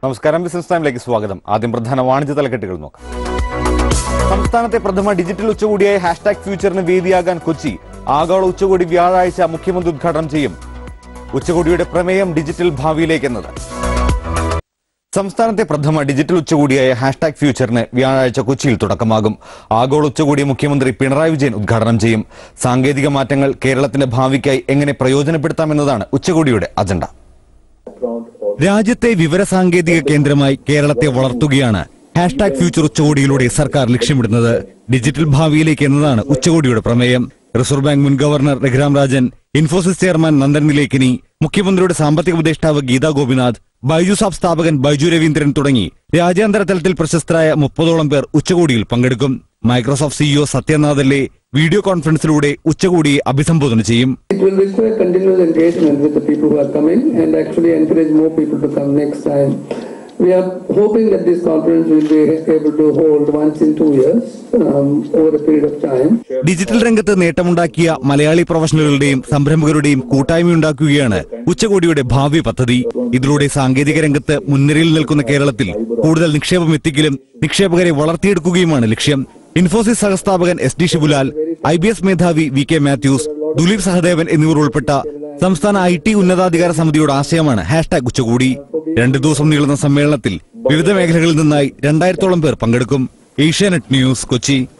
നമസ്കാരം ബിസിനസ് ടൈമിലേക്ക് സ്വാഗതം ആദ്യം പ്രധാന വാണിജ്യ തലക്കെട്ടുകൾ നോക്കാം സംസ്ഥാനത്തെ പ്രഥമ ഡിജിറ്റൽ ഉച്ചകോടിയായ ഹാഷ്ടാഗ് ഫ്യൂച്ചറിന് വേദിയാകാൻ കൊച്ചി ആഗോള ഉച്ചകോടി വ്യാഴാഴ്ച മുഖ്യമന്ത്രി ഉദ്ഘാടനം ചെയ്യും ഉച്ചകോടിയുടെ പ്രമേയം ഡിജിറ്റൽ ഭാവിയിലേക്ക് എന്നത് സംസ്ഥാനത്തെ പ്രഥമ ഡിജിറ്റൽ ഉച്ചകോടിയായ ഹാഷ്ടാഗ് ഫ്യൂച്ചറിന് വ്യാഴാഴ്ച കൊച്ചിയിൽ തുടക്കമാകും ആഗോള ഉച്ചകോടി മുഖ്യമന്ത്രി പിണറായി വിജയൻ ഉദ്ഘാടനം ചെയ്യും സാങ്കേതിക മാറ്റങ്ങൾ കേരളത്തിന്റെ ഭാവിക്കായി എങ്ങനെ പ്രയോജനപ്പെടുത്താമെന്നതാണ് ഉച്ചകോടിയുടെ അജണ്ട രാജ്യത്തെ വിവരസാങ്കേതിക കേന്ദ്രമായി കേരളത്തെ വളർത്തുകയാണ് ഹാഷ്ടാഗ് ഫ്യൂച്ചർ ഉച്ചകോടിയിലൂടെ സർക്കാർ ലക്ഷ്യമിടുന്നത് ഡിജിറ്റൽ ഭാവിയിലേക്ക് എന്നതാണ് ഉച്ചകോടിയുടെ പ്രമേയം റിസർവ് ബാങ്ക് മുൻ ഗവർണർ രഘുറാം രാജൻ ഇൻഫോസിസ് ചെയർമാൻ നന്ദൻ നിലേക്കിനി മുഖ്യമന്ത്രിയുടെ സാമ്പത്തിക ഉപദേഷ്ടാവ് ഗീതാ ഗോപിനാഥ് ബൈജുസാബ് സ്ഥാപകൻ ബൈജു രവീന്ദ്രൻ തുടങ്ങി രാജ്യാന്തര തലത്തിൽ പ്രശസ്തരായ മുപ്പതോളം പേർ ഉച്ചകോടിയിൽ പങ്കെടുക്കും മൈക്രോസോഫ്റ്റ് സിഇഒ സത്യനാഥല്ലേ വീഡിയോ കോൺഫറൻസിലൂടെ ഉച്ചകോടിയെ അഭിസംബോധന ചെയ്യും It will require continuous engagement with the people who are coming and actually encourage more people to come next time. We are hoping that this conference will be able to hold once in two years um, over a period of time. Digital രംഗത്ത് നേട്ടമുണ്ടാക്കിയ മലയാളി പ്രൊഫഷണലുകളുടെയും സംരംഭകരുടെയും കൂട്ടായ്മയുണ്ടാക്കുകയാണ് ഉച്ചകോടിയുടെ ഭാവി പദ്ധതി ഇതിലൂടെ സാങ്കേതിക രംഗത്ത് മുൻനിരയിൽ നിൽക്കുന്ന കേരളത്തിൽ കൂടുതൽ നിക്ഷേപം എത്തിക്കലും നിക്ഷേപകരെ വളർത്തിയെടുക്കുകയുമാണ് ലക്ഷ്യം ഇൻഫോസിസ് സഹസ്ഥാപകൻ S D Shibulal I B S മേധാവി വി കെ മാത്യൂസ് ദുലീപ് സഹദേവൻ എന്നിവർ ഉൾപ്പെട്ട സംസ്ഥാന ഐ ടി ഉന്നതാധികാര സമിതിയുടെ ആശയമാണ് ഹാഷ്ടാഗ് ഉച്ചകോടി രണ്ടു ദിവസം നീളുന്ന സമ്മേളനത്തിൽ വിവിധ മേഖലകളിൽ നിന്നായി രണ്ടായിരത്തോളം പേർ പങ്കെടുക്കും ഏഷ്യാനെറ്റ് ന്യൂസ് കൊച്ചി